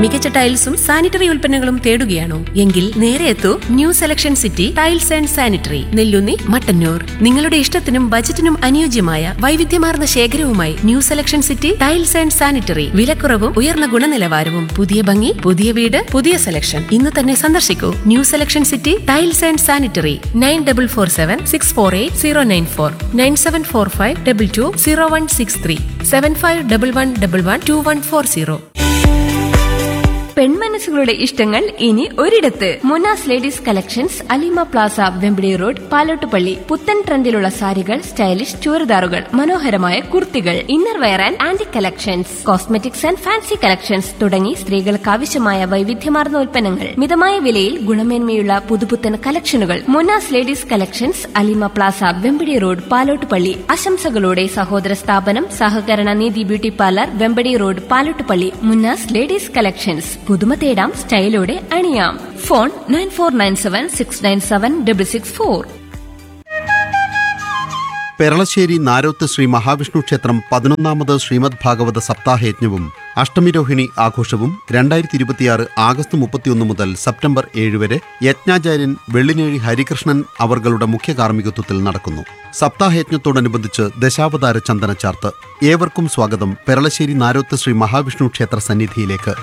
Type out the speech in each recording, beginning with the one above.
മികച്ച ടൈൽസും സാനിറ്ററി ഉൽപ്പന്നങ്ങളും തേടുകയാണോ എങ്കിൽ നേരെ എത്തൂ new selection city tiles and sanitary Nellunni Mattannur നിങ്ങളുടെ ഇഷ്ടത്തിനും ബജറ്റിനും അനുയോജ്യമായ വൈവിധ്യമാർന്ന ശേഖരവുമായി new selection city tiles and sanitary വിലക്കുറവും ഉയർന്ന ഗുണനിലവാരവും പുതിയ ഭംഗി പുതിയ വീട് പുതിയ സെലക്ഷൻ ഇന്ന് തന്നെ സന്ദർശിക്കൂ new selection city tiles and sanitary nine double four seven six four eight zero nine four nine seven four five double two zero one six three seven five double one double one two one four zero പെൺമനസ്സുകളുടെ ഇഷ്ടങ്ങൾ ഇനി ഒരിടത്ത് Munas ladies collections Alima plaza Vembidi road Palottupalli പുത്തൻ ട്രെൻഡിലുള്ള സാരികൾ stylish ചുരിദാറുകൾ മനോഹരമായ കുർത്തികൾ inner wear and anti collections cosmetics and fancy collections തുടങ്ങി സ്ത്രീകൾക്ക് ആവശ്യമായ വൈവിധ്യമാർന്ന ഉൽപ്പന്നങ്ങൾ മിതമായ വിലയിൽ ഗുണമേന്മയുള്ള പുതുപുത്തൻ കളക്ഷനുകൾ Munas ladies collections Alima plaza Vempadi road Palottupalli ആശംസകളോടെ സഹോദര സ്ഥാപനം സഹകരണ നീതി beauty parlour Vempadi road Palottupalli Munnas ladies collections പുതുമ തേടാം സ്റ്റൈലോടെ അണിയാം phone nine four nine seven six nine seven double six four Peralassery Naroth Shri Mahavishnu ക്ഷേത്രം പതിനൊന്നാമത് ശ്രീമദ് ഭാഗവത സപ്താഹയജ്ഞവും അഷ്ടമിരോഹിണി ആഘോഷവും രണ്ടായിരത്തി ഇരുപത്തിയാറ് ആഗസ്റ്റ് മുപ്പത്തിയൊന്ന് മുതൽ സെപ്റ്റംബർ ഏഴ് വരെ യജ്ഞാചാര്യൻ വെള്ളിനേഴി ഹരികൃഷ്ണൻ അവർകളുടെ മുഖ്യ കാർമ്മികത്വത്തിൽ നടക്കുന്നു സപ്താഹയജ്ഞത്തോടനുബന്ധിച്ച് ദശാവതാര ചന്ദനച്ചാർത്ത് ഏവർക്കും സ്വാഗതം പെരളശ്ശേരി നാരോത്ത് ശ്രീ മഹാവിഷ്ണു ക്ഷേത്ര സന്നിധിയിലേക്ക്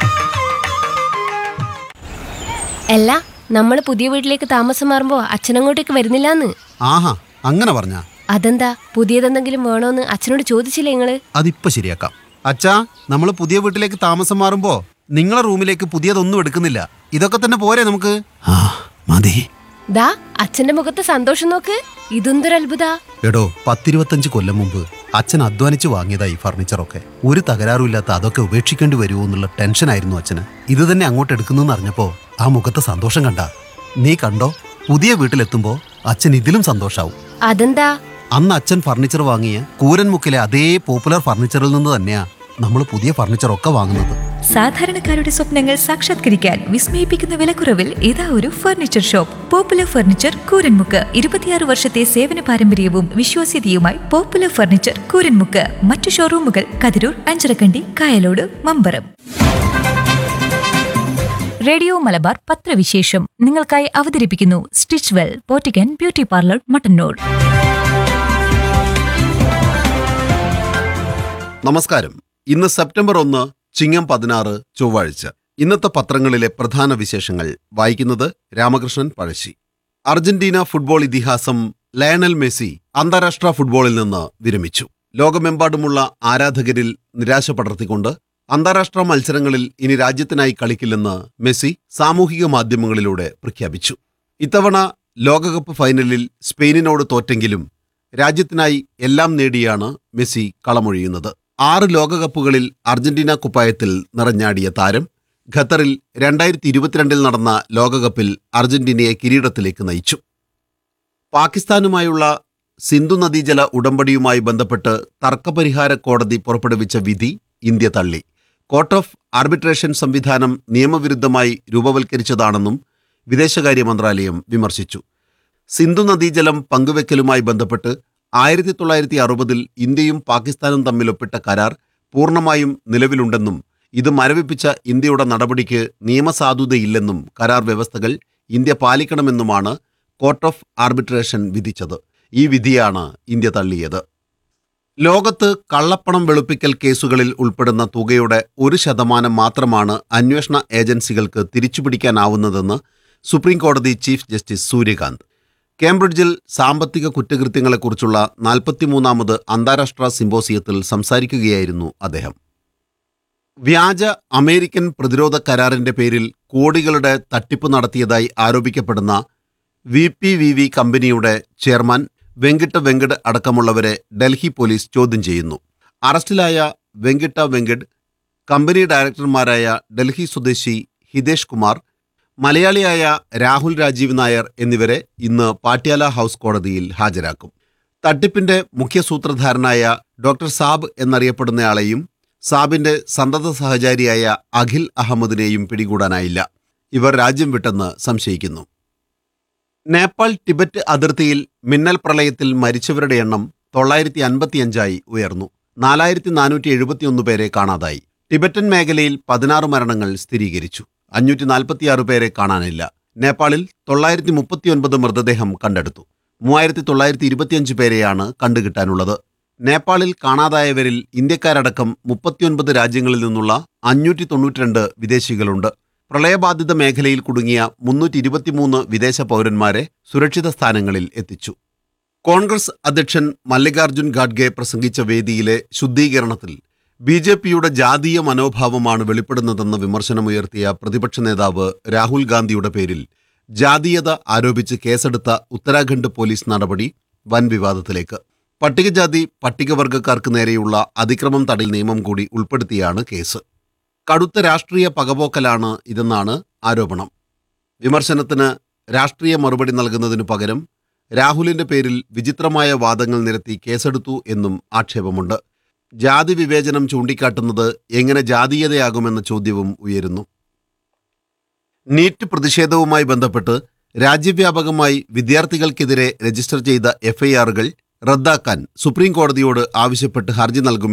അല്ല നമ്മൾ പുതിയ വീട്ടിലേക്ക് താമസം മാറുമ്പോ അച്ഛനങ്ങോട്ടേക്ക് വരുന്നില്ലാന്ന് ആഹാ അങ്ങനെ പറഞ്ഞ അതെന്താ പുതിയതെന്തെങ്കിലും വേണോന്ന് അച്ഛനോട് ചോദിച്ചില്ലേ നിങ്ങള് അതിപ്പോ ശരിയാക്കാം അച്ഛാ നമ്മൾ പുതിയ വീട്ടിലേക്ക് താമസം മാറുമ്പോ നിങ്ങളെ റൂമിലേക്ക് പുതിയതൊന്നും എടുക്കുന്നില്ല ഇതൊക്കെ തന്നെ പോരെ നമുക്ക് ആ മതി ദാ അച്ഛന്റെ മുഖത്ത് സന്തോഷം നോക്ക് ഇതെന്തൊരു അത്ഭുത എടോ പത്തിരുപത്തഞ്ച് കൊല്ലം മുമ്പ് അച്ഛൻ അധ്വാനിച്ച് വാങ്ങിയതാ ഈ ഫർണിച്ചറൊക്കെ ഒരു തകരാറുമില്ലാത്ത അതൊക്കെ ഉപേക്ഷിക്കേണ്ടി വരുമോ എന്നുള്ള ടെൻഷനായിരുന്നു അച്ഛന് ഇത് തന്നെ അങ്ങോട്ട് എടുക്കുന്നു അറിഞ്ഞപ്പോ ആ മുഖത്തെ സന്തോഷം കണ്ട നീ കണ്ടോ പുതിയ വീട്ടിലെത്തുമ്പോ അച്ഛൻ ഇതിലും സന്തോഷാവും അതെന്താ അന്ന് അച്ഛൻ ഫർണിച്ചർ വാങ്ങിയ കൂരൻമുക്കിലെ അതേ പോപ്പുലർ ഫർണിച്ചറിൽ നിന്ന് തന്നെയാ നമ്മൾ പുതിയ ഫർണിച്ചറൊക്കെ വാങ്ങുന്നത് സാധാരണക്കാരുടെ സ്വപ്നങ്ങൾ സാക്ഷാത്കരിക്കാൻ വിസ്മയിപ്പിക്കുന്ന വിലക്കുറവിൽ ഇതാ ഒരു furniture shop popular furniture Kooranmukku ഇരുപത്തിയാറ് വർഷത്തെ സേവന പാരമ്പര്യവും വിശ്വാസ്യതയുമായി പോപ്പുലർ ഫർണിച്ചർ കൂരൻമുക്ക് മറ്റു ഷോറൂമുകൾ കതിരൂർ അഞ്ചരക്കണ്ടി കായലോട് മമ്പറം റേഡിയോ മലബാർ പത്രവിശേഷം നിങ്ങൾക്കായി അവതരിപ്പിക്കുന്നു stitch well Pottikkan beauty parlour Mattannur നമസ്കാരം ഇന്ന് സെപ്റ്റംബർ ഒന്ന് ചിങ്ങം പതിനാറ് ചൊവ്വാഴ്ച ഇന്നത്തെ പത്രങ്ങളിലെ പ്രധാന വിശേഷങ്ങൾ വായിക്കുന്നത് രാമകൃഷ്ണൻ പഴശ്ശി അർജന്റീന ഫുട്ബോൾ ഇതിഹാസം ലയണൽ മെസ്സി അന്താരാഷ്ട്ര ഫുട്ബോളിൽ നിന്ന് വിരമിച്ചു ലോകമെമ്പാടുമുള്ള ആരാധകരിൽ നിരാശ പടർത്തിക്കൊണ്ട് അന്താരാഷ്ട്ര മത്സരങ്ങളിൽ ഇനി രാജ്യത്തിനായി കളിക്കില്ലെന്ന് മെസ്സി സാമൂഹിക മാധ്യമങ്ങളിലൂടെ പ്രഖ്യാപിച്ചു ഇത്തവണ ലോകകപ്പ് ഫൈനലിൽ സ്പെയിനിനോട് തോറ്റെങ്കിലും രാജ്യത്തിനായി എല്ലാം നേടിയാണ് മെസ്സി കളമൊഴിയുന്നത് ആറ് ലോകകപ്പുകളിൽ അർജന്റീന കുപ്പായത്തിൽ നിറഞ്ഞാടിയ താരം ഖത്തറിൽ രണ്ടായിരത്തി ഇരുപത്തിരണ്ടിൽ നടന്ന ലോകകപ്പിൽ അർജന്റീനയെ കിരീടത്തിലേക്ക് നയിച്ചു പാകിസ്ഥാനുമായുള്ള സിന്ധു നദീജല ഉടമ്പടിയുമായി ബന്ധപ്പെട്ട് തർക്കപരിഹാര കോടതി പുറപ്പെടുവിച്ച വിധി ഇന്ത്യ തള്ളി കോർട്ട് ഓഫ് ആർബിട്രേഷൻ സംവിധാനം നിയമവിരുദ്ധമായി രൂപവൽക്കരിച്ചതാണെന്നും വിദേശകാര്യ മന്ത്രാലയം വിമർശിച്ചു സിന്ധു നദീജലം പങ്കുവെക്കലുമായി ബന്ധപ്പെട്ട് ആയിരത്തി തൊള്ളായിരത്തി അറുപതിൽ ഇന്ത്യയും പാകിസ്ഥാനും തമ്മിൽ ഒപ്പിട്ട കരാർ പൂർണ്ണമായും നിലവിലുണ്ടെന്നും ഇത് മരവിപ്പിച്ച ഇന്ത്യയുടെ നടപടിക്ക് നിയമസാധുതയില്ലെന്നും കരാർ വ്യവസ്ഥകൾ ഇന്ത്യ പാലിക്കണമെന്നുമാണ് കോർട്ട് ഓഫ് ആർബിട്രേഷൻ വിധിച്ചത് ഈ വിധിയാണ് ഇന്ത്യ തള്ളിയത് ലോകത്ത് കള്ളപ്പണം വെളുപ്പിക്കൽ കേസുകളിൽ ഉൾപ്പെടുന്ന തുകയുടെ ഒരു ശതമാനം മാത്രമാണ് അന്വേഷണ ഏജൻസികൾക്ക് തിരിച്ചുപിടിക്കാനാവുന്നതെന്ന് സുപ്രീം കോടതി ചീഫ് ജസ്റ്റിസ് സൂര്യകാന്ത് കേംബ്രിഡ്ജിൽ സാമ്പത്തിക കുറ്റകൃത്യങ്ങളെക്കുറിച്ചുള്ള നാൽപ്പത്തിമൂന്നാമത് അന്താരാഷ്ട്ര സിമ്പോസിയത്തിൽ സംസാരിക്കുകയായിരുന്നു അദ്ദേഹം വ്യാജ അമേരിക്കൻ പ്രതിരോധ കരാറിന്റെ പേരിൽ കോടികളുടെ തട്ടിപ്പ് നടത്തിയതായി ആരോപിക്കപ്പെടുന്ന വി പി വി വി കമ്പനിയുടെ ചെയർമാൻ വെങ്കിട്ട വെങ്കട് അടക്കമുള്ളവരെ ഡൽഹി പോലീസ് ചോദ്യം ചെയ്യുന്നു അറസ്റ്റിലായ വെങ്കിട്ട വെങ്കട് കമ്പനി ഡയറക്ടർമാരായ ഡൽഹി സ്വദേശി ഹിതേഷ് കുമാർ മലയാളിയായ രാഹുൽ രാജീവ് നായർ എന്നിവരെ ഇന്ന് പാട്യാല ഹൗസ് കോടതിയിൽ ഹാജരാക്കും തട്ടിപ്പിന്റെ മുഖ്യ സൂത്രധാരനായ ഡോക്ടർ സാബ് എന്നറിയപ്പെടുന്നയാളെയും സാബിന്റെ സന്തത സഹചാരിയായ അഖിൽ അഹമ്മദിനെയും പിടികൂടാനായില്ല ഇവർ രാജ്യം വിട്ടെന്ന് സംശയിക്കുന്നു നേപ്പാൾ ടിബറ്റ് അതിർത്തിയിൽ മിന്നൽ പ്രളയത്തിൽ മരിച്ചവരുടെ എണ്ണം തൊള്ളായിരത്തി അൻപത്തിയഞ്ചായി ഉയർന്നു നാലായിരത്തി നാനൂറ്റി എഴുപത്തിയൊന്ന് പേരെ കാണാതായി ടിബറ്റൻ മേഖലയിൽ പതിനാറ് മരണങ്ങൾ സ്ഥിരീകരിച്ചു അഞ്ഞൂറ്റി നാൽപ്പത്തിയാറ് പേരെ കാണാനില്ല നേപ്പാളിൽ തൊള്ളായിരത്തി മുപ്പത്തിയൊൻപത് മൃതദേഹം കണ്ടെടുത്തു മൂവായിരത്തി തൊള്ളായിരത്തി ഇരുപത്തിയഞ്ച് പേരെയാണ് കണ്ടുകിട്ടാനുള്ളത് നേപ്പാളിൽ കാണാതായവരിൽ ഇന്ത്യക്കാരടക്കം മുപ്പത്തിയൊൻപത് രാജ്യങ്ങളിൽ നിന്നുള്ള അഞ്ഞൂറ്റി തൊണ്ണൂറ്റിരണ്ട് വിദേശികളുണ്ട് പ്രളയബാധിത മേഖലയിൽ കുടുങ്ങിയ മുന്നൂറ്റി ഇരുപത്തിമൂന്ന് വിദേശ പൗരന്മാരെ സുരക്ഷിത സ്ഥാനങ്ങളിൽ എത്തിച്ചു കോൺഗ്രസ് അധ്യക്ഷൻ മല്ലികാർജുൻ ഖാഡ്ഗെ പ്രസംഗിച്ച വേദിയിലെ ശുദ്ധീകരണത്തിൽ ബി ജെ പിയുടെ ജാതീയ മനോഭാവമാണ് വെളിപ്പെടുന്നതെന്ന് വിമർശനമുയർത്തിയ പ്രതിപക്ഷ നേതാവ് രാഹുൽ ഗാന്ധിയുടെ പേരിൽ ജാതീയത ആരോപിച്ച് കേസെടുത്ത ഉത്തരാഖണ്ഡ് പോലീസ് നടപടി വൻ വിവാദത്തിലേക്ക് പട്ടികജാതി പട്ടികവർഗക്കാർക്ക് നേരെയുള്ള അതിക്രമം തടയൽ നിയമം കൂടി ഉൾപ്പെടുത്തിയാണ് കേസ് കടുത്ത രാഷ്ട്രീയ പകപോക്കലാണ് ഇതെന്നാണ് ആരോപണം വിമർശനത്തിന് രാഷ്ട്രീയ മറുപടി നൽകുന്നതിനു പകരം രാഹുലിന്റെ പേരിൽ വിചിത്രമായ വാദങ്ങൾ നിരത്തി കേസെടുത്തു എന്നും ആക്ഷേപമുണ്ട് ജാതി വിവേചനം ചൂണ്ടിക്കാട്ടുന്നത് എങ്ങനെ ജാതീയതയാകുമെന്ന ചോദ്യവും ഉയരുന്നു നീറ്റ് പ്രതിഷേധവുമായി ബന്ധപ്പെട്ട് രാജ്യവ്യാപകമായി വിദ്യാർത്ഥികൾക്കെതിരെ രജിസ്റ്റർ ചെയ്ത എഫ്ഐആറുകൾ റദ്ദാക്കാൻ സുപ്രീം കോടതിയോട് ആവശ്യപ്പെട്ട് ഹർജി നൽകും